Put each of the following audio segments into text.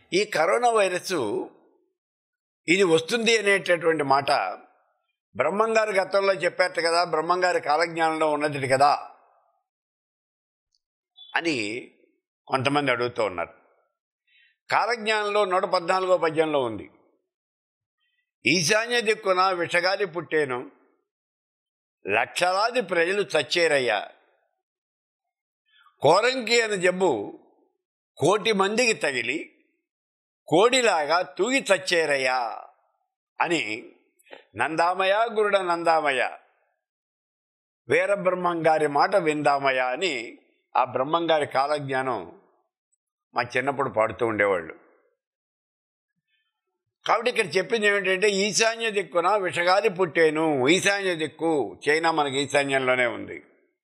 ఈ corona virus ఇది వస్తుంది అనేటటువంటి మాట బ్రహ్మంగారు గతంలో చెప్పారట కదా బ్రహ్మంగారి కాలజ్ఞానంలో ఉన్నది కదా అని కొంతమంది అడుగుతూ ఉన్నారు కాలజ్ఞానంలో నూట పద్నాలుగో పద్యంలో ఉంది ఈశాన్య దిక్కున విషగాలి పుట్టేను లక్షలాది ప్రజలు చచ్చేరయ్యా కోరంకి అనే జబ్బు కోటి మందికి తగిలి కోడిలాగా తూగి చచ్చేరయ్యా అని నందామయ గురుడ నందామయ వీరబ్రహ్మం గారి మాట విందామయ అని ఆ బ్రహ్మంగారి కాలజ్ఞానం మా చిన్నప్పుడు పాడుతూ ఉండేవాళ్ళు కాబట్టి ఇక్కడ చెప్పింది ఏమిటంటే ఈశాన్య దిక్కున విషగాలి పుట్టేను ఈశాన్య దిక్కు చైనా మనకి ఈశాన్యంలోనే ఉంది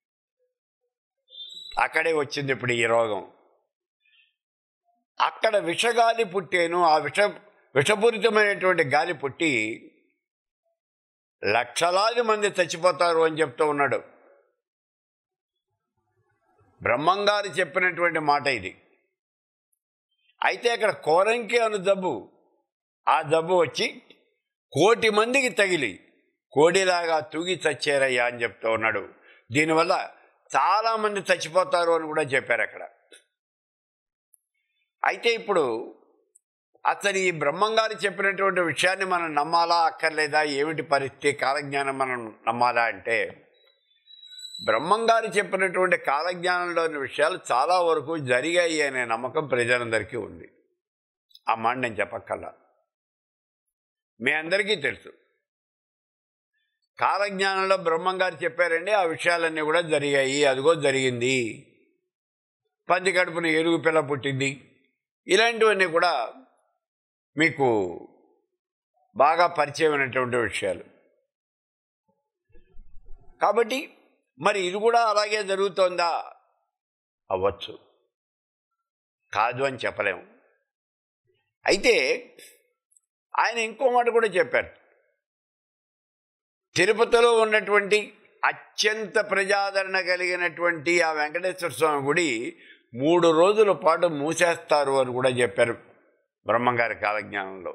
అక్కడే వచ్చింది ఇప్పుడు ఈ రోగం అక్కడ విషగాలి పుట్టేను ఆ విష విషపూరితమైనటువంటి గాలి పుట్టి లక్షలాది మంది చచ్చిపోతారు అని చెప్తూ ఉన్నాడు బ్రహ్మంగారు చెప్పినటువంటి మాట ఇది అయితే అక్కడ కోరంకి అను జబ్బు ఆ జబ్బు వచ్చి కోటి మందికి తగిలి కోడిలాగా తూగి చచ్చారయ్యా అని చెప్తూ ఉన్నాడు దీనివల్ల చాలామంది చచ్చిపోతారు అని కూడా చెప్పారు అక్కడ అయితే ఇప్పుడు అసలు ఈ బ్రహ్మంగారు చెప్పినటువంటి విషయాన్ని మనం నమ్మాలా అక్కర్లేదా ఏమిటి పరిస్థితి కాలజ్ఞానం మనం నమ్మాలా అంటే బ్రహ్మంగారు చెప్పినటువంటి కాలజ్ఞానంలోని విషయాలు చాలా వరకు జరిగాయి అనే నమ్మకం ప్రజలందరికీ ఉంది ఆ మాట నేను చెప్పక్కల్లా మీ అందరికీ తెలుసు కాలజ్ఞానంలో బ్రహ్మంగారు చెప్పారండి ఆ విషయాలన్నీ కూడా జరిగాయి అదిగో జరిగింది పంది కడుపున ఎరుగు పిల్ల పుట్టింది ఇలాంటివన్నీ కూడా మీకు బాగా పరిచయమైనటువంటి విషయాలు కాబట్టి మరి ఇది కూడా అలాగే జరుగుతోందా అవ్వచ్చు కాదు అని చెప్పలేము అయితే ఆయన ఇంకో మాట కూడా చెప్పారు తిరుపతిలో ఉన్నటువంటి అత్యంత ప్రజాదరణ కలిగినటువంటి ఆ వెంకటేశ్వర స్వామి గుడి మూడు రోజుల పాటు మూసేస్తారు అని కూడా చెప్పారు బ్రహ్మంగారి కాలజ్ఞానంలో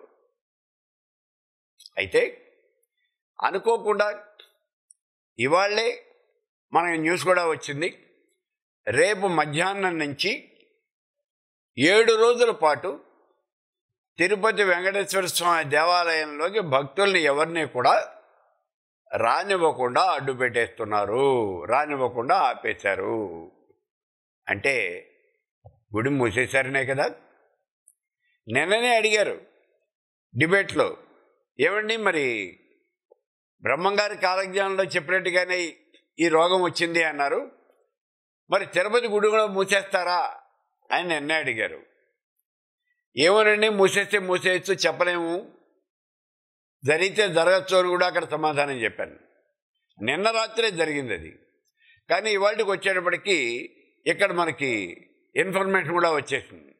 అయితే అనుకోకుండా ఇవాళ్ళే మనకి న్యూస్ కూడా వచ్చింది రేపు మధ్యాహ్నం నుంచి ఏడు రోజుల పాటు తిరుపతి వెంకటేశ్వర స్వామి దేవాలయంలోకి భక్తుల్ని ఎవరిని కూడా రానివ్వకుండా అడ్డు పెట్టేస్తున్నారు రానివ్వకుండా ఆపేశారు అంటే గుడి మూసేశారనే కదా నిన్ననే అడిగారు డిబేట్లో ఏమండి మరి బ్రహ్మంగారి కాలజ్ఞానంలో చెప్పినట్టుగానే ఈ రోగం వచ్చింది అన్నారు మరి తిరుపతి గుడి కూడా మూసేస్తారా అని నిన్నే అడిగారు ఏమోనండి మూసేస్తే మూసేయచ్చు చెప్పలేము జరిగితే జరగచ్చు అని కూడా అక్కడ సమాధానం చెప్పాను నిన్న రాత్రే జరిగింది అది కానీ ఇవాళకి వచ్చేటప్పటికి ఇక్కడ మనకి ఇన్ఫర్మేషన్ కూడా వచ్చేసింది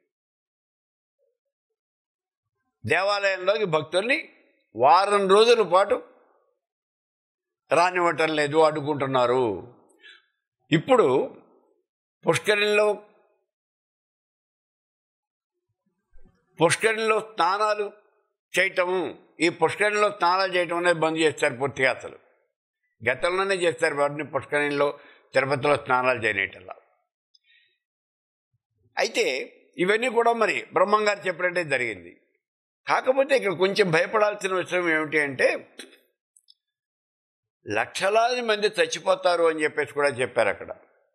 దేవాలయంలోకి భక్తుల్ని వారం రోజుల పాటు రానివ్వటం లేదు అడ్డుకుంటున్నారు ఇప్పుడు పుష్కరిణిలో పుష్కరిణిలో స్నానాలు చేయటము ఈ పుష్కరిణిలో స్నానాలు చేయటం అనేది బంద్ చేస్తారు పూర్తిగా అసలు గతంలోనే చేస్తారు వాటిని పుష్కరిణిలో తిరుపతిలో స్నానాలు చేయటంలా అయితే ఇవన్నీ కూడా మరి బ్రహ్మంగారు చెప్పినట్టే జరిగింది కాకపోతే ఇక్కడ కొంచెం భయపడాల్సిన విషయం ఏమిటి అంటే లక్షలాది మంది చచ్చిపోతారు అని చెప్పేసి కూడా చెప్పారు అక్కడ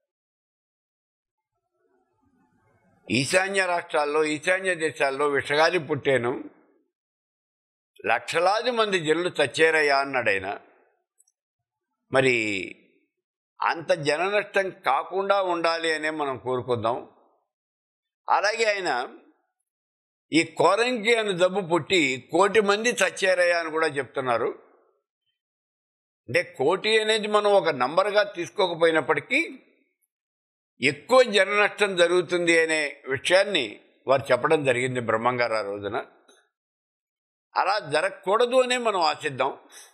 ఈశాన్య రాష్ట్రాల్లో ఈశాన్య దేశాల్లో విషగాలి పుట్టేను లక్షలాది మంది జనులు చచ్చేరయ్యా అన్నాడైనా మరి అంత జన నష్టం కాకుండా ఉండాలి అనే మనం కోరుకుందాం అలాగే ఆయన ఈ కోరంకి అని జబ్బు పుట్టి కోటి మంది చచ్చారయ్యా అని కూడా చెప్తున్నారు అంటే కోటి అనేది మనం ఒక నంబర్గా తీసుకోకపోయినప్పటికీ ఎక్కువ జన నష్టం జరుగుతుంది అనే విషయాన్ని వారు చెప్పడం జరిగింది బ్రహ్మంగారు ఆ రోజున అలా జరగకూడదు అనే మనం ఆశిద్దాం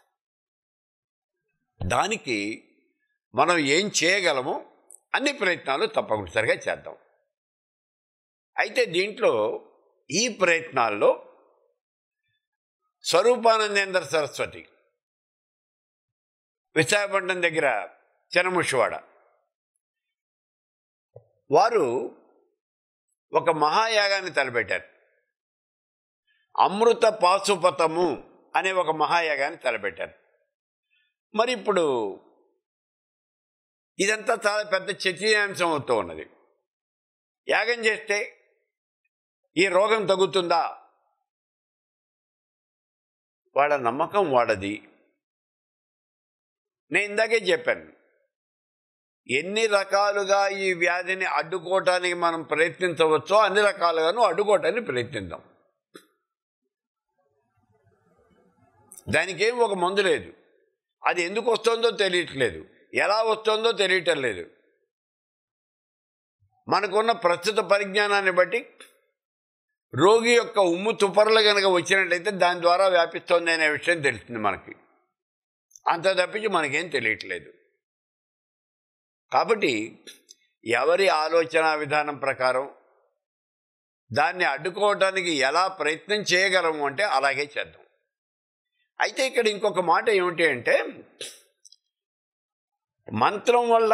దానికి మనం ఏం చేయగలమో అన్ని ప్రయత్నాలు తప్పనిసరిగా చేద్దాం అయితే దీంట్లో ఈ ప్రయత్నాల్లో స్వరూపానందేంద్ర సరస్వతి విశాఖపట్నం దగ్గర చెనముషివాడ వారు ఒక మహాయాగాన్ని తలపెట్టారు అమృత పాశుపతము అనే ఒక మహాయాగాన్ని తలపెట్టారు మరి ఇప్పుడు ఇదంతా చాలా పెద్ద చర్చనీయాంశం అవుతూ ఉన్నది యాగం చేస్తే ఈ రోగం తగ్గుతుందా వాళ్ళ నమ్మకం వాడది నేను ఇందాకే చెప్పాను ఎన్ని రకాలుగా ఈ వ్యాధిని అడ్డుకోవటానికి మనం ప్రయత్నించవచ్చో అన్ని రకాలుగాను అడ్డుకోవటానికి ప్రయత్నిద్దాం దానికేం ఒక మందు లేదు అది ఎందుకు వస్తుందో తెలియట్లేదు ఎలా వస్తుందో తెలియటం లేదు మనకున్న ప్రస్తుత పరిజ్ఞానాన్ని బట్టి రోగి యొక్క ఉమ్ము తుపరలు కనుక వచ్చినట్లయితే దాని ద్వారా వ్యాపిస్తోంది అనే విషయం తెలుస్తుంది మనకి అంత తప్పించి మనకేం తెలియట్లేదు కాబట్టి ఎవరి ఆలోచన విధానం ప్రకారం దాన్ని అడ్డుకోవటానికి ఎలా ప్రయత్నం చేయగలము అంటే అలాగే చేద్దాం అయితే ఇక్కడ ఇంకొక మాట ఏమిటి అంటే మంత్రం వల్ల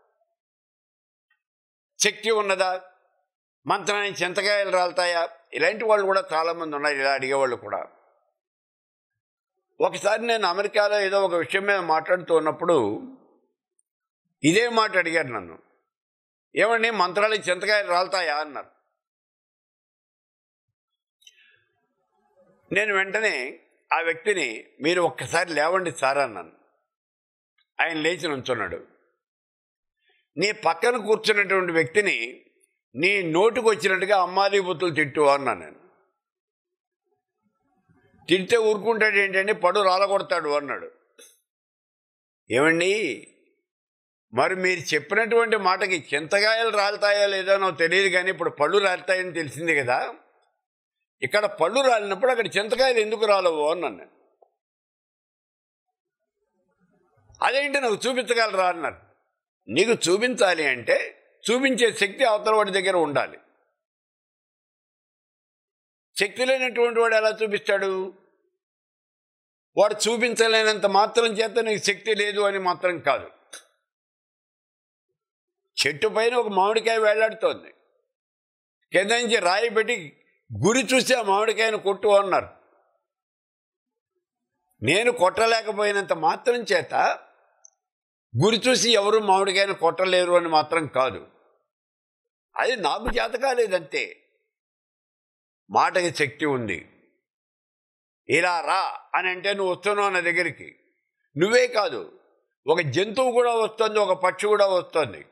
శక్తి ఉన్నదా మంత్రానికి చింతకాయలు రాలుతాయా ఇలాంటి వాళ్ళు కూడా చాలామంది ఉన్నారు ఇలా అడిగేవాళ్ళు కూడా ఒకసారి నేను అమెరికాలో ఏదో ఒక విషయం మీద మాట్లాడుతూ ఉన్నప్పుడు ఇదే మాట అడిగారు నన్ను ఏమండి మంత్రాలకి చింతకాయలు రాలుతాయా అన్నారు నేను వెంటనే ఆ వ్యక్తిని మీరు ఒక్కసారి లేవండి సార్ అన్నాను ఆయన లేచి నుంచున్నాడు నీ పక్కన కూర్చున్నటువంటి వ్యక్తిని నీ నోటుకు వచ్చినట్టుగా అమ్మాది బుద్ధులు తిట్టు అన్నాను నేను తిడితే ఊరుకుంటాడు ఏంటంటే పడు రాలగొడతాడు అన్నాడు ఏమండి మరి మీరు చెప్పినటువంటి మాటకి చింతకాయలు రాలుతాయో లేదో నాకు తెలియదు కానీ ఇప్పుడు పళ్ళు రాలుతాయని తెలిసింది కదా ఇక్కడ పళ్ళు రాలినప్పుడు అక్కడ చింతకాయలు ఎందుకు రాలవు అన్నాను నేను అదేంటి నాకు చూపించగలరా అన్నారు నీకు చూపించాలి అంటే చూపించే శక్తి అవతల వాడి దగ్గర ఉండాలి శక్తి లేనటువంటి వాడు ఎలా చూపిస్తాడు వాడు చూపించలేనంత మాత్రం చేత నీకు శక్తి లేదు అని మాత్రం కాదు చెట్టు పైన ఒక మామిడికాయ వేలాడుతోంది కింద నుంచి రాయి పెట్టి గురి చూసి ఆ మామిడికాయను కొట్టు అన్నారు నేను కొట్టలేకపోయినంత మాత్రం చేత గురి చూసి ఎవరు మామిడికాయను కొట్టలేరు అని మాత్రం కాదు అది నాకు చేత కాలేదంతే మాటకి శక్తి ఉంది ఇలా రా అని అంటే నువ్వు వస్తున్నావు నా దగ్గరికి నువ్వే కాదు ఒక జంతువు కూడా వస్తుంది ఒక పక్షి కూడా వస్తుంది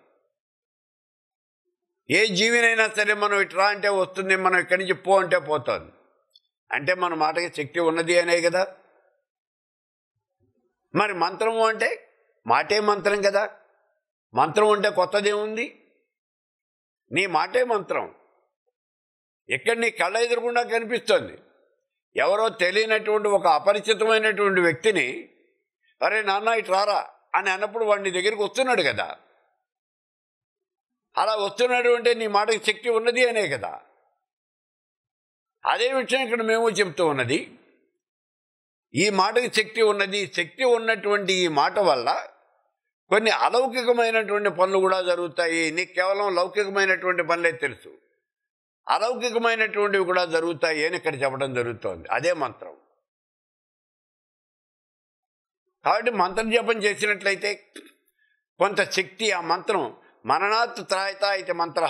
ఏ జీవినైనా సరే మనం ఇట్రా అంటే వస్తుంది మనం ఇక్కడి నుంచి పో అంటే పోతుంది అంటే మన మాటకి శక్తి ఉన్నది అనే కదా మరి మంత్రము అంటే మాటే మంత్రం కదా మంత్రం అంటే కొత్తదేముంది నీ మాటే మంత్రం ఇక్కడ నీ కళ్ళ ఎదురకుండా కనిపిస్తుంది ఎవరో తెలియనటువంటి ఒక అపరిచితమైనటువంటి వ్యక్తిని అరే నాన్న ఇటు రారా అని అన్నప్పుడు వాడిని దగ్గరికి వస్తున్నాడు కదా అలా వస్తున్నాడు అంటే నీ మాటకి శక్తి ఉన్నది అనే కదా అదే విషయం ఇక్కడ మేము చెప్తూ ఉన్నది ఈ మాటకి శక్తి ఉన్నది శక్తి ఉన్నటువంటి ఈ మాట వల్ల కొన్ని అలౌకికమైనటువంటి పనులు కూడా జరుగుతాయి నీకు కేవలం లౌకికమైనటువంటి పనులే తెలుసు అలౌకికమైనటువంటివి కూడా జరుగుతాయి అని ఇక్కడ చెప్పడం జరుగుతోంది అదే మంత్రం కాబట్టి మంత్ర జపం చేసినట్లయితే కొంత శక్తి ఆ మంత్రం మననాత్ త్రాయత ఇది మంత్ర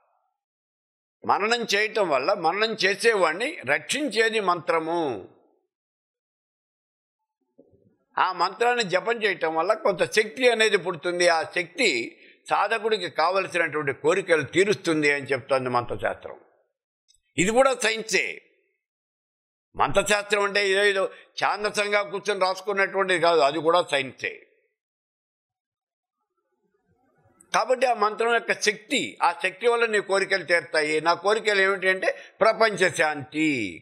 మననం చేయటం వల్ల మననం చేసేవాడిని రక్షించేది మంత్రము ఆ మంత్రాన్ని జపం చేయటం వల్ల కొంత శక్తి అనేది పుడుతుంది ఆ శక్తి సాధకుడికి కావలసినటువంటి కోరికలు తీరుస్తుంది అని చెప్తోంది మంత్రశాస్త్రం ఇది కూడా సైన్సే మంత్రశాస్త్రం అంటే ఏదో ఏదో ఛాందసంగా కూర్చొని రాసుకున్నటువంటిది కాదు అది కూడా సైన్సే కాబట్టి ఆ మంత్రం యొక్క శక్తి ఆ శక్తి వల్ల నీ కోరికలు తీరుతాయి నా కోరికలు ఏమిటి అంటే ప్రపంచ శాంతి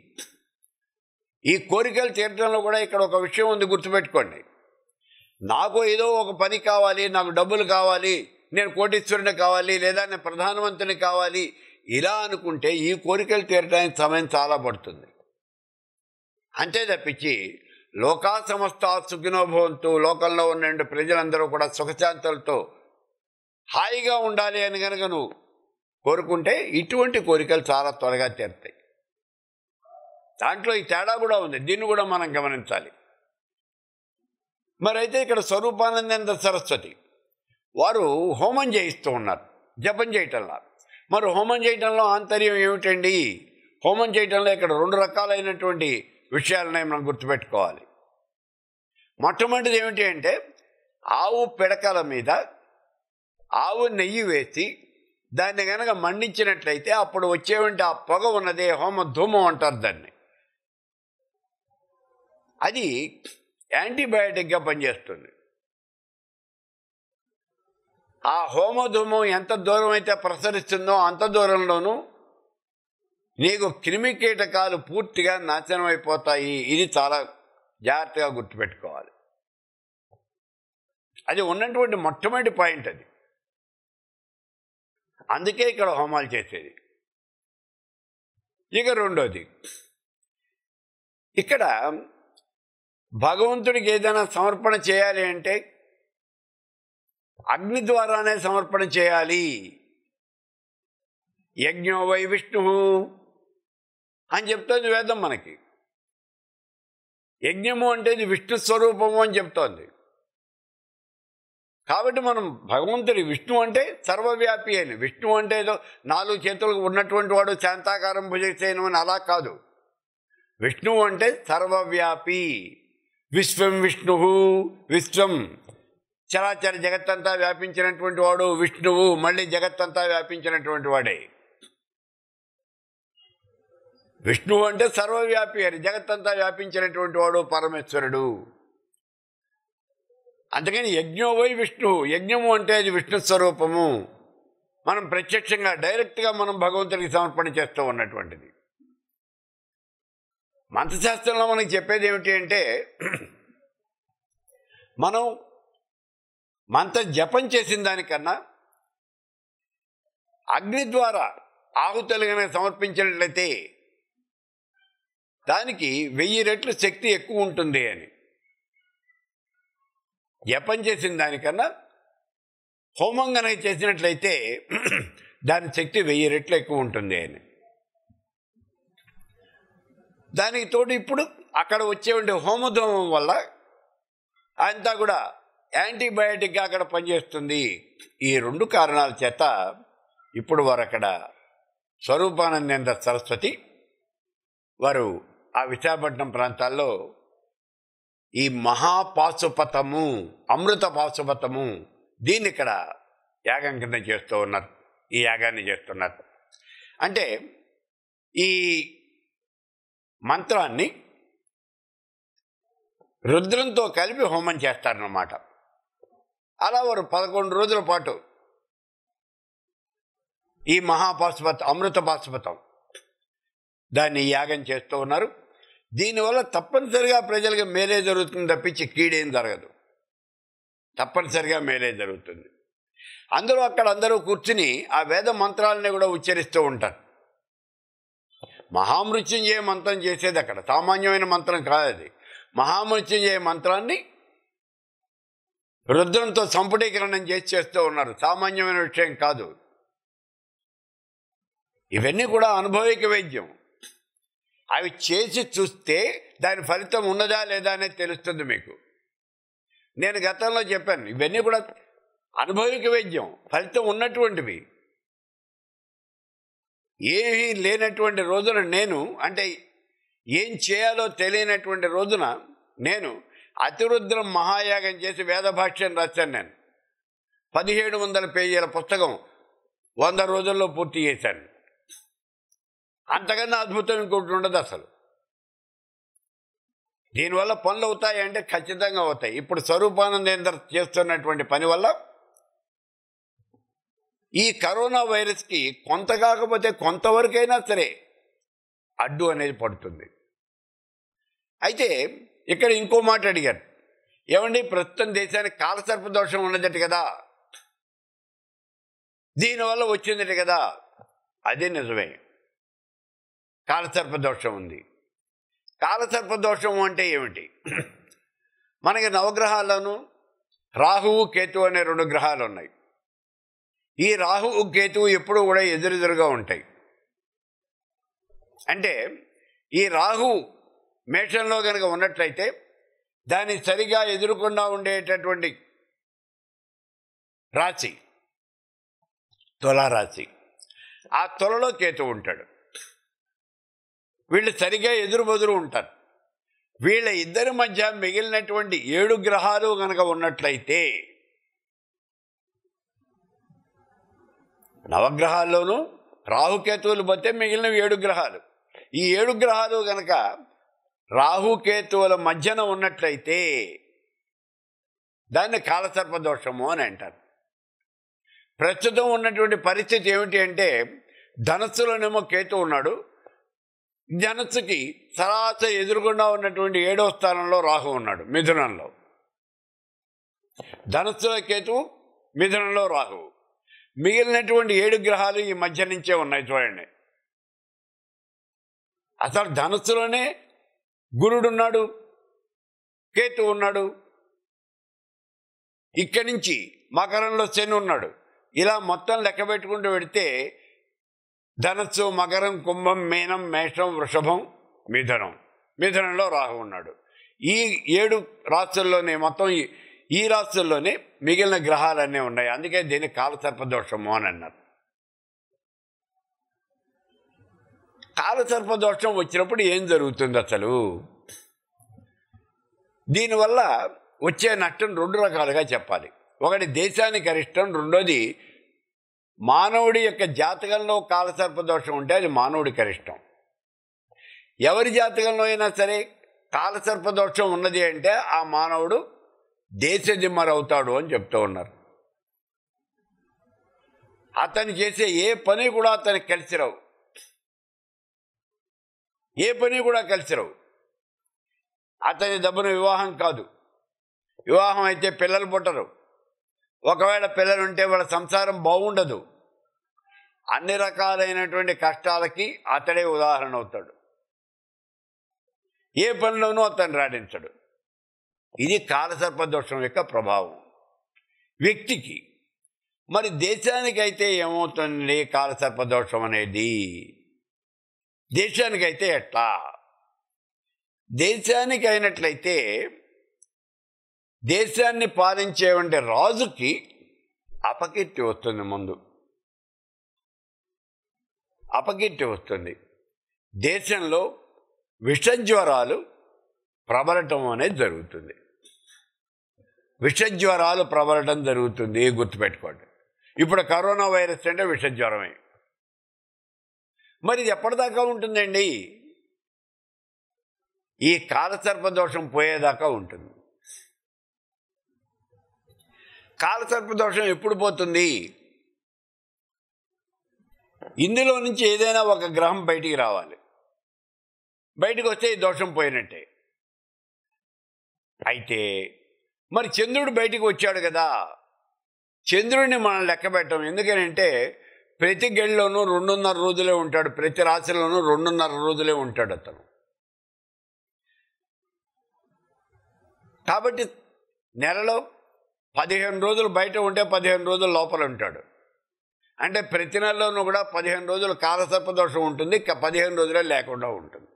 ఈ కోరికలు తీర్చడంలో కూడా ఇక్కడ ఒక విషయం ఉంది గుర్తుపెట్టుకోండి నాకు ఏదో ఒక పని కావాలి నాకు డబ్బులు కావాలి నేను కోటీశ్వరుని కావాలి లేదా నేను ప్రధానమంత్రిని కావాలి ఇలా అనుకుంటే ఈ కోరికలు తీరడానికి సమయం చాలా పడుతుంది అంతే తప్పించి లోకా సమస్త సుఖినోభవంతో లోకంలో ఉన్న ప్రజలందరూ కూడా సుఖశాంతులతో హాయిగా ఉండాలి అని కనుక నువ్వు కోరుకుంటే ఇటువంటి కోరికలు చాలా త్వరగా తీరుతాయి దాంట్లో ఈ తేడా కూడా ఉంది దీన్ని కూడా మనం గమనించాలి మరైతే ఇక్కడ స్వరూపానందేంద్ర సరస్వతి వారు హోమం చేయిస్తూ ఉన్నారు జపం చేయటంలో మరి హోమం చేయటంలో ఆంతర్యం ఏమిటండి హోమం చేయటంలో ఇక్కడ రెండు రకాలైనటువంటి విషయాలని మనం గుర్తుపెట్టుకోవాలి మొట్టమొదటిది ఏమిటి అంటే ఆవు పిడకల మీద ఆవు నెయ్యి వేసి దాన్ని కనుక మండించినట్లయితే అప్పుడు వచ్చేవంటి ఆ పొగ ఉన్నదే హోమ ధూమం అంటారు దాన్ని అది యాంటీబయాటిక్గా పనిచేస్తుంది ఆ హోమధూమం ఎంత దూరం అయితే ప్రసరిస్తుందో అంత దూరంలోనూ నీకు క్రిమి కీటకాలు పూర్తిగా నాశనం అయిపోతాయి ఇది చాలా జాగ్రత్తగా గుర్తుపెట్టుకోవాలి అది ఉన్నటువంటి మొట్టమొదటి పాయింట్ అది అందుకే ఇక్కడ హోమాలు చేసేది ఇక రెండోది ఇక్కడ భగవంతుడికి ఏదైనా సమర్పణ చేయాలి అంటే అగ్ని ద్వారానే సమర్పణ చేయాలి యజ్ఞో వై విష్ణు అని చెప్తోంది వేదం మనకి యజ్ఞము అంటే ఇది విష్ణు స్వరూపము అని చెప్తోంది కాబట్టి మనం భగవంతుడి విష్ణు అంటే సర్వవ్యాపి అని విష్ణు అంటే ఏదో నాలుగు చేతులకు ఉన్నటువంటి వాడు శాంతాకారం భుజసేను అని అలా కాదు విష్ణువు అంటే సర్వవ్యాపి విశ్వం విష్ణు విశ్వం చరాచర జగత్తంతా వ్యాపించినటువంటి వాడు విష్ణువు మళ్ళీ జగత్తంతా వ్యాపించినటువంటి వాడే విష్ణువు అంటే సర్వవ్యాపి అని జగత్తంతా వ్యాపించినటువంటి వాడు పరమేశ్వరుడు అందుకని యజ్ఞో వై విష్ణు యజ్ఞము అంటే అది విష్ణు స్వరూపము మనం ప్రత్యక్షంగా డైరెక్ట్గా మనం భగవంతుడికి సమర్పణ చేస్తూ ఉన్నటువంటిది మంత్రశాస్త్రంలో మనకి చెప్పేది ఏమిటి అంటే మనం మంత్ర జపం చేసిన దానికన్నా అగ్ని ద్వారా ఆహుతులు కనుక సమర్పించినట్లయితే దానికి వెయ్యి రెట్లు శక్తి ఎక్కువ ఉంటుంది అని జపం చేసిన దానికన్నా హోమం కనుక చేసినట్లయితే దాని శక్తి వెయ్యి రెట్లు ఎక్కువ ఉంటుంది అని దానికి తోడు ఇప్పుడు అక్కడ వచ్చే ఉండే హోమధూమం వల్ల అంతా కూడా యాంటీబయాటిక్గా అక్కడ పనిచేస్తుంది ఈ రెండు కారణాల చేత ఇప్పుడు వారు అక్కడ స్వరూపానందేంద్ర సరస్వతి వారు ఆ విశాఖపట్నం ప్రాంతాల్లో ఈ మహాపాశుపతము అమృత పాశుపతము దీన్ని ఇక్కడ యాగం కింద చేస్తూ ఉన్నారు ఈ యాగాన్ని చేస్తున్నారు అంటే ఈ మంత్రాన్ని రుద్రంతో కలిపి హోమం చేస్తారన్నమాట అలా వారు పదకొండు రోజుల పాటు ఈ మహాపాశుపత అమృత పాశుపతం దాన్ని యాగం చేస్తూ ఉన్నారు దీనివల్ల తప్పనిసరిగా ప్రజలకు మేలే జరుగుతుంది తప్పించి కీడేం జరగదు తప్పనిసరిగా మేలే జరుగుతుంది అందరూ అక్కడ అందరూ కూర్చుని ఆ వేద మంత్రాలని కూడా ఉచ్చరిస్తూ ఉంటారు మహామృత్యుంజయ మంత్రం చేసేది అక్కడ సామాన్యమైన మంత్రం కాదు అది మహామృత్యుంజయ మంత్రాన్ని రుద్రంతో సంపుటీకరణం చేసి చేస్తూ ఉన్నారు సామాన్యమైన విషయం కాదు ఇవన్నీ కూడా అనుభవిక వైద్యం అవి చేసి చూస్తే దాని ఫలితం ఉన్నదా లేదా అనేది తెలుస్తుంది మీకు నేను గతంలో చెప్పాను ఇవన్నీ కూడా అనుభవిక వైద్యం ఫలితం ఉన్నటువంటివి ఏమీ లేనటువంటి రోజున నేను అంటే ఏం చేయాలో తెలియనటువంటి రోజున నేను అతిరుద్రం మహాయాగం చేసి వేదభాష్యం రాశాను నేను పదిహేడు వందల పేజీల పుస్తకం వంద రోజుల్లో పూర్తి చేశాను అంతకన్నా అద్భుతం ఇంకోటి ఉండదు అసలు దీనివల్ల పనులు అవుతాయి అంటే ఖచ్చితంగా అవుతాయి ఇప్పుడు స్వరూపానందేంద్ర చేస్తున్నటువంటి పని వల్ల ఈ కరోనా వైరస్కి కొంత కాకపోతే కొంతవరకైనా సరే అడ్డు అనేది పడుతుంది అయితే ఇక్కడ ఇంకో మాట అడిగారు ఏమండి ప్రస్తుతం దేశానికి కాలసర్ప దోషం ఉన్నదట కదా దీనివల్ల వచ్చిందట కదా అది నిజమే కాలసర్ప దోషం ఉంది కాలసర్ప దోషం అంటే ఏమిటి మనకి నవగ్రహాల్లోనూ రాహువు కేతువు అనే రెండు గ్రహాలు ఉన్నాయి ఈ రాహువు కేతువు ఎప్పుడు కూడా ఎదురెదురుగా ఉంటాయి అంటే ఈ రాహు మేషంలో కనుక ఉన్నట్లయితే దాన్ని సరిగా ఎదురుకుండా ఉండేటటువంటి రాశి తులారాశి ఆ తులలో కేతు ఉంటాడు వీళ్ళు సరిగా ఎదురు బదురు ఉంటారు వీళ్ళ ఇద్దరి మధ్య మిగిలినటువంటి ఏడు గ్రహాలు కనుక ఉన్నట్లయితే నవగ్రహాల్లోనూ రాహుకేతువులు పోతే మిగిలిన ఏడు గ్రహాలు ఈ ఏడు గ్రహాలు గనక రాహుకేతువుల మధ్యన ఉన్నట్లయితే దాన్ని కాలసర్ప దోషము అని అంటారు ప్రస్తుతం ఉన్నటువంటి పరిస్థితి ఏమిటి అంటే ధనస్సులోనేమో కేతు ఉన్నాడు ధనస్సుకి సరాసరి ఎదురుగుండా ఉన్నటువంటి ఏడో స్థానంలో రాహు ఉన్నాడు మిథునంలో ధనస్సులో కేతు మిథునంలో రాహు మిగిలినటువంటి ఏడు గ్రహాలు ఈ మధ్య నుంచే ఉన్నాయి చూడండి అసలు ధనస్సులోనే గురుడు ఉన్నాడు కేతు ఉన్నాడు ఇక్కడి నుంచి మకరంలో శని ఉన్నాడు ఇలా మొత్తం లెక్క పెట్టుకుంటూ పెడితే ధనస్సు మకరం కుంభం మీనం మేషం వృషభం మిథునం మిథునంలో రాహు ఉన్నాడు ఈ ఏడు రాష్ట్రాల్లోనే మొత్తం ఈ- ఈ రాష్ట్రాల్లోనే మిగిలిన గ్రహాలన్నీ ఉన్నాయి అందుకే దీన్ని కాలసర్పదోషము అని అన్నారు కాలసర్పదోషం వచ్చినప్పుడు ఏం జరుగుతుంది అసలు దీనివల్ల వచ్చే నష్టం రెండు రకాలుగా చెప్పాలి ఒకటి దేశానికి అరిష్టం రెండోది మానవుడి యొక్క జాతకంలో కాలసర్పదోషం ఉంటే అది మానవుడికి అరిష్టం ఎవరి జాతకంలో అయినా సరే కాలసర్పదోషం ఉన్నది అంటే ఆ మానవుడు దేశదిమ్మరవుతాడు అని చెప్తూ ఉన్నారు అతను చేసే ఏ పని కూడా అతనికి కలిసి రావు ఏ పని కూడా కలిసి రావు అతని దెబ్బన వివాహం కాదు వివాహం అయితే పిల్లలు పుట్టరు ఒకవేళ పిల్లలు ఉంటే వాళ్ళ సంసారం బాగుండదు అన్ని రకాలైనటువంటి కష్టాలకి అతడే ఉదాహరణ అవుతాడు ఏ పనిలోనూ అతను రాణించడు ఇది కాలసర్పదోషం యొక్క ప్రభావం వ్యక్తికి మరి దేశానికైతే ఏమవుతుంది కాలసర్పదోషం అనేది దేశానికైతే ఎట్లా దేశానికి అయినట్లయితే దేశాన్ని పాలించేవంటి రాజుకి అపకీర్తి వస్తుంది ముందు అపకీర్తి వస్తుంది దేశంలో విషజ్వరాలు ప్రబలటం అనేది జరుగుతుంది విషజ్వరాలు ప్రబలటం జరుగుతుంది గుర్తుపెట్టుకోండి ఇప్పుడు కరోనా వైరస్ అంటే విషజ్వరమే మరి ఇది ఎప్పటిదాకా ఉంటుందండి ఈ కాలసర్పదోషం పోయేదాకా ఉంటుంది కాలసర్పదోషం ఎప్పుడు పోతుంది ఇందులో నుంచి ఏదైనా ఒక గ్రహం బయటికి రావాలి బయటికి వస్తే ఈ దోషం పోయినట్టే అయితే మరి చంద్రుడు బయటికి వచ్చాడు కదా చంద్రుడిని మనం లెక్క పెట్టం ఎందుకనంటే ప్రతి గడిలోనూ రెండున్నర రోజులే ఉంటాడు ప్రతి రాశిలోనూ రెండున్నర రోజులే ఉంటాడు అతను కాబట్టి నెలలో పదిహేను రోజులు బయట ఉంటే పదిహేను రోజులు లోపల ఉంటాడు అంటే ప్రతి నెలలోనూ కూడా పదిహేను రోజులు కాలసర్పదోషం ఉంటుంది ఇక పదిహేను రోజులే లేకుండా ఉంటుంది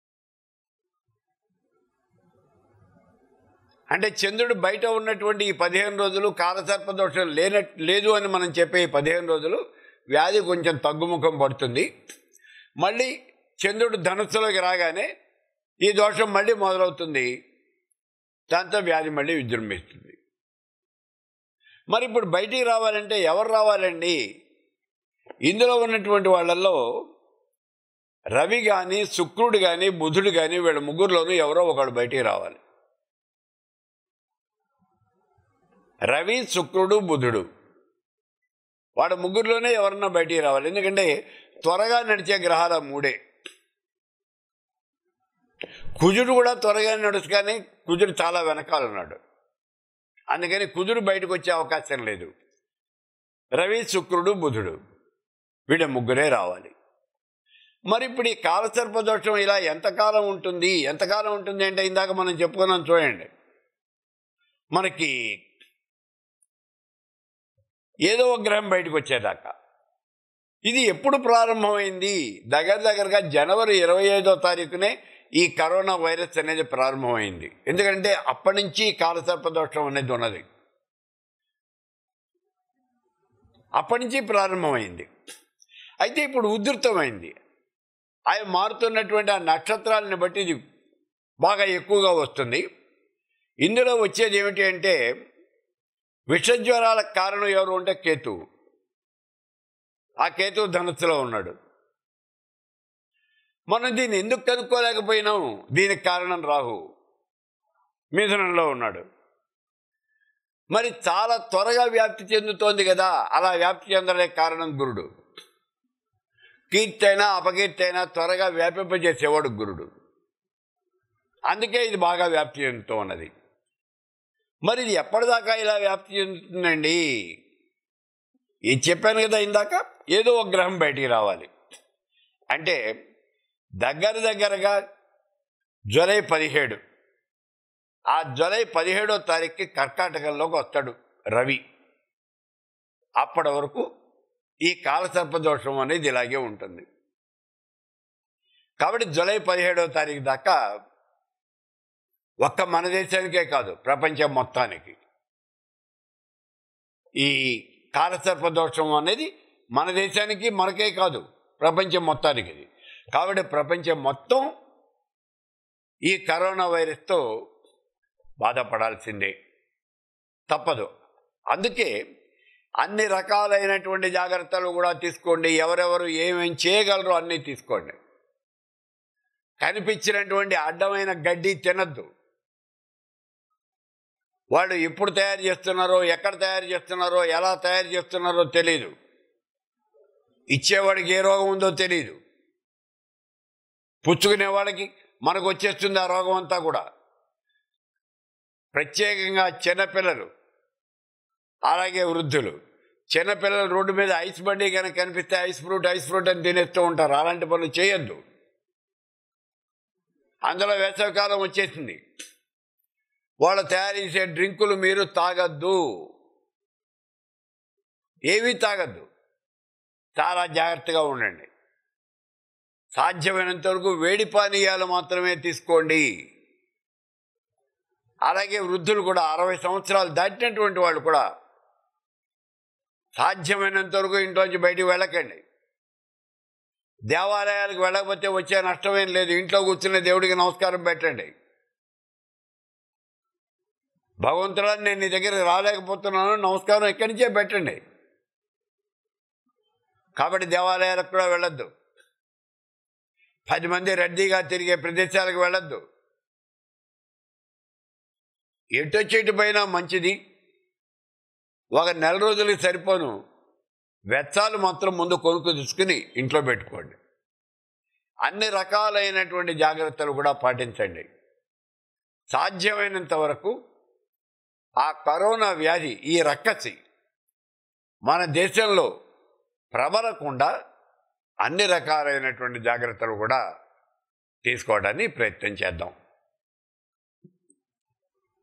అంటే చంద్రుడు బయట ఉన్నటువంటి ఈ పదిహేను రోజులు కాలసర్పదోషం లేన లేదు అని మనం చెప్పే ఈ పదిహేను రోజులు వ్యాధి కొంచెం తగ్గుముఖం పడుతుంది మళ్ళీ చంద్రుడు ధనుస్సులోకి రాగానే ఈ దోషం మళ్ళీ మొదలవుతుంది దాంతో వ్యాధి మళ్ళీ విజృంభిస్తుంది మరి ఇప్పుడు బయటికి రావాలంటే ఎవరు రావాలండి ఇందులో ఉన్నటువంటి వాళ్ళల్లో రవి కానీ శుక్రుడు కానీ బుధుడు కానీ వీళ్ళ ముగ్గురులోనూ ఎవరో ఒకడు బయటికి రావాలి రవి శుక్రుడు బుధుడు వాడు ముగ్గురులోనే ఎవరన్నా బయటికి రావాలి ఎందుకంటే త్వరగా నడిచే గ్రహాల మూడే కుజుడు కూడా త్వరగా నడుచు కానీ కుజుడు చాలా వెనకాల ఉన్నాడు అందుకని కుజుడు బయటకు వచ్చే అవకాశం లేదు రవి శుక్రుడు బుధుడు వీళ్ళ ముగ్గురే రావాలి మరి ఇప్పుడు ఈ కాలసర్ప దోషం ఇలా ఎంతకాలం ఉంటుంది ఎంతకాలం ఉంటుంది అంటే ఇందాక మనం చెప్పుకున్నాం చూడండి మనకి ఏదో ఒక గ్రహం బయటకు వచ్చేదాకా ఇది ఎప్పుడు ప్రారంభమైంది దగ్గర దగ్గరగా జనవరి ఇరవై ఐదో తారీఖునే ఈ కరోనా వైరస్ అనేది ప్రారంభమైంది ఎందుకంటే అప్పటి నుంచి కాలసర్ప దోషం అనేది ఉన్నది అప్పటి నుంచి ప్రారంభమైంది అయితే ఇప్పుడు ఉధృతమైంది అవి మారుతున్నటువంటి ఆ నక్షత్రాలని బట్టి ఇది బాగా ఎక్కువగా వస్తుంది ఇందులో వచ్చేది ఏమిటి అంటే విషజ్వరాలకు కారణం ఎవరు అంటే కేతువు ఆ కేతువు ధనస్సులో ఉన్నాడు మనం దీన్ని ఎందుకు కనుక్కోలేకపోయినాం దీనికి కారణం రాహు మిథునంలో ఉన్నాడు మరి చాలా త్వరగా వ్యాప్తి చెందుతోంది కదా అలా వ్యాప్తి చెందడానికి కారణం గురుడు కీర్తి అయినా అపకీర్తి అయినా త్వరగా వ్యాపింపజేసేవాడు గురుడు అందుకే ఇది బాగా వ్యాప్తి చెందుతూ ఉన్నది మరి ఇది ఎప్పటిదాకా ఇలా వ్యాప్తి చెందుతుందండి ఇది చెప్పాను కదా ఇందాక ఏదో ఒక గ్రహం బయటికి రావాలి అంటే దగ్గర దగ్గరగా జూలై పదిహేడు ఆ జూలై పదిహేడో తారీఖుకి కర్కాటకంలోకి వస్తాడు రవి అప్పటి వరకు ఈ కాలసర్ప దోషం అనేది ఇలాగే ఉంటుంది కాబట్టి జూలై పదిహేడవ తారీఖు దాకా ఒక్క మన దేశానికే కాదు ప్రపంచం మొత్తానికి ఈ కాలసర్ప దోషం అనేది మన దేశానికి మనకే కాదు ప్రపంచం మొత్తానికి ఇది కాబట్టి ప్రపంచం మొత్తం ఈ కరోనా వైరస్తో బాధపడాల్సిందే తప్పదు అందుకే అన్ని రకాలైనటువంటి జాగ్రత్తలు కూడా తీసుకోండి ఎవరెవరు ఏమేం చేయగలరో అన్నీ తీసుకోండి కనిపించినటువంటి అడ్డమైన గడ్డి తినద్దు వాళ్ళు ఎప్పుడు తయారు చేస్తున్నారో ఎక్కడ తయారు చేస్తున్నారో ఎలా తయారు చేస్తున్నారో తెలియదు ఇచ్చేవాడికి ఏ రోగం ఉందో తెలియదు పుచ్చుకునే వాళ్ళకి మనకు వచ్చేస్తుంది ఆ రోగం అంతా కూడా ప్రత్యేకంగా చిన్నపిల్లలు అలాగే వృద్ధులు చిన్నపిల్లలు రోడ్డు మీద ఐస్ బండి కనుక కనిపిస్తే ఐస్ ఫ్రూట్ ఐస్ ఫ్రూట్ అని తినేస్తూ ఉంటారు అలాంటి పనులు చేయొద్దు అందులో వేసవికాలం వచ్చేసింది వాళ్ళు తయారు చేసే డ్రింకులు మీరు తాగద్దు ఏవీ తాగద్దు చాలా జాగ్రత్తగా ఉండండి సాధ్యమైనంత వరకు వేడి పానీయాలు మాత్రమే తీసుకోండి అలాగే వృద్ధులు కూడా అరవై సంవత్సరాలు దాటినటువంటి వాళ్ళు కూడా సాధ్యమైనంత వరకు ఇంట్లోంచి బయటికి వెళ్ళకండి దేవాలయాలకు వెళ్ళకపోతే వచ్చే నష్టమేం లేదు ఇంట్లో కూర్చునే దేవుడికి నమస్కారం పెట్టండి భగవంతుడా నేను నీ దగ్గరికి రాలేకపోతున్నాను నమస్కారం ఇక్కడి నుంచే పెట్టండి కాబట్టి దేవాలయాలకు కూడా వెళ్ళొద్దు పది మంది రద్దీగా తిరిగే ప్రదేశాలకు వెళ్ళొద్దు ఎటొచ్చేటి పైన మంచిది ఒక నెల రోజులకి సరిపోను వెచ్చాలు మాత్రం ముందు కొనుక్కు తీసుకుని ఇంట్లో పెట్టుకోండి అన్ని రకాలైనటువంటి జాగ్రత్తలు కూడా పాటించండి సాధ్యమైనంత వరకు ఆ కరోనా వ్యాధి ఈ రక్కసి మన దేశంలో ప్రబలకుండా అన్ని రకాలైనటువంటి జాగ్రత్తలు కూడా తీసుకోవడానికి ప్రయత్నం చేద్దాం